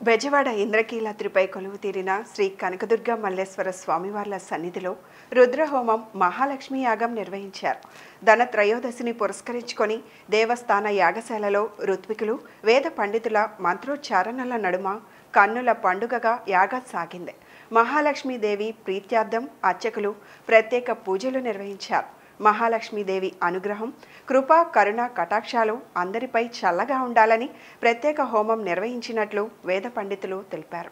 బెజవాడ ఇంద్రకీలాద్రిపై కొలువు తీరిన శ్రీ కనకదుర్గ మల్లేశ్వర స్వామివార్ల సన్నిధిలో రుద్రహోమం మహాలక్ష్మి యాగం నిర్వహించారు ధన త్రయోదశిని పురస్కరించుకొని దేవస్థాన యాగశాలలో ఋత్వికులు వేద పండితుల మంత్రోచ్చారణల నడుమ కన్నుల పండుగగా యాగం సాగింది మహాలక్ష్మీదేవి ప్రీత్యార్థం అర్చకులు ప్రత్యేక పూజలు నిర్వహించారు మహాలక్ష్మీదేవి అనుగ్రహం కృప కరుణ కటాక్షాలు అందరిపై చల్లగా ఉండాలని ప్రత్యేక హోమం నిర్వహించినట్లు వేద పండితులు తెలిపారు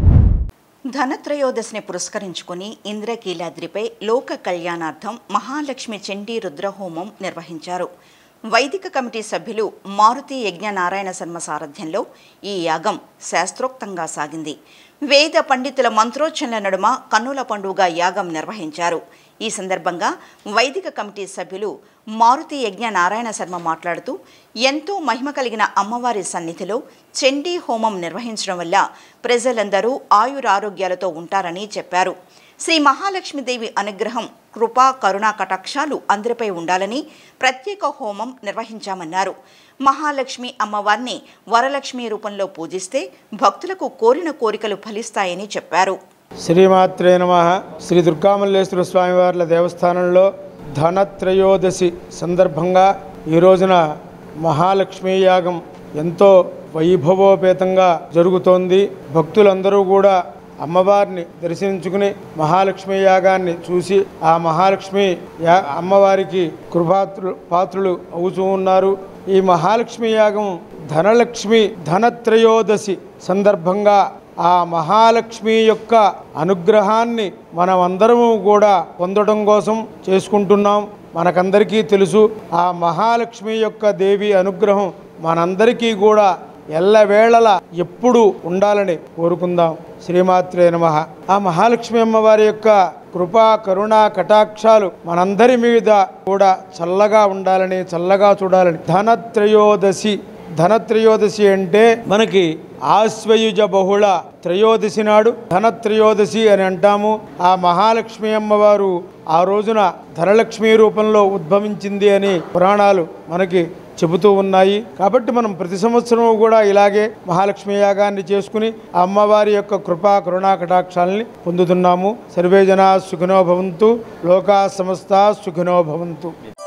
ధనత్రయోదశిని పురస్కరించుకుని ఇంద్రకీలాద్రిపై లోక కళ్యాణార్థం మహాలక్ష్మి చండీ రుద్రహోమం నిర్వహించారు వైదిక కమిటీ సభ్యులు మారుతి యజ్ఞ నారాయణ శర్మ సారథ్యంలో ఈ యాగం శాస్త్రోక్తంగా సాగింది వేద పండితుల మంత్రోచ్చల నడుమ కన్నుల పండుగ యాగం నిర్వహించారు ఈ సందర్భంగా వైదిక కమిటీ సభ్యులు మారుతి యజ్ఞ నారాయణ శర్మ మాట్లాడుతూ ఎంతో మహిమ కలిగిన అమ్మవారి సన్నిధిలో చండీ హోమం నిర్వహించడం వల్ల ప్రజలందరూ ఆయురారోగ్యాలతో ఉంటారని చెప్పారు శ్రీ మహాలక్ష్మీదేవి అనుగ్రహం కృపా కరుణా కటాక్షాలు అందరిపై ఉండాలని ప్రత్యేక హోమం నిర్వహించామన్నారు మహాలక్ష్మి అమ్మవారిని వరలక్ష్మి రూపంలో పూజిస్తే భక్తులకు కోరిన కోరికలు ఫలిస్తాయని చెప్పారు శ్రీమాత్రే నమ శ్రీ దుర్గామల్లేశ్వర స్వామివార్ల దేవస్థానంలో ధనత్రయోదశి సందర్భంగా ఈ రోజున మహాలక్ష్మీ యాగం ఎంతో వైభవోపేతంగా జరుగుతోంది భక్తులందరూ కూడా అమ్మవారిని దర్శించుకుని మహాలక్ష్మి యాగాన్ని చూసి ఆ మహాలక్ష్మి యా అమ్మవారికి కృపాత్రు పాత్రులు అవుతూ ఉన్నారు ఈ మహాలక్ష్మి యాగం ధనలక్ష్మి ధనత్రయోదశి సందర్భంగా ఆ మహాలక్ష్మి యొక్క అనుగ్రహాన్ని మనమందరము కూడా పొందడం కోసం చేసుకుంటున్నాం మనకందరికీ తెలుసు ఆ మహాలక్ష్మి యొక్క దేవి అనుగ్రహం మనందరికీ కూడా ఎల్లవేళలా ఎప్పుడు ఉండాలని కోరుకుందాం శ్రీమాత్రే నమ ఆ మహాలక్ష్మి అమ్మవారి యొక్క కృపా కరుణ కటాక్షాలు మనందరి మీద కూడా చల్లగా ఉండాలని చల్లగా చూడాలని ధనత్రయోదశి ధనత్రయోదశి అంటే మనకి ఆశ్వయుజ బహుళ త్రయోదశి నాడు ధనత్రయోదశి అని అంటాము ఆ మహాలక్ష్మి అమ్మవారు ఆ రోజున ధనలక్ష్మి రూపంలో ఉద్భవించింది అని పురాణాలు మనకి చెబుతూ ఉన్నాయి కాబట్టి మనం ప్రతి సంవత్సరం కూడా ఇలాగే మహాలక్ష్మి యాగాన్ని చేసుకుని ఆ అమ్మవారి యొక్క కృపా కరుణా కటాక్షాలని పొందుతున్నాము సర్వే జనా సుఖినో భవంతు లోకా సమస్త సుఖినో భవంతు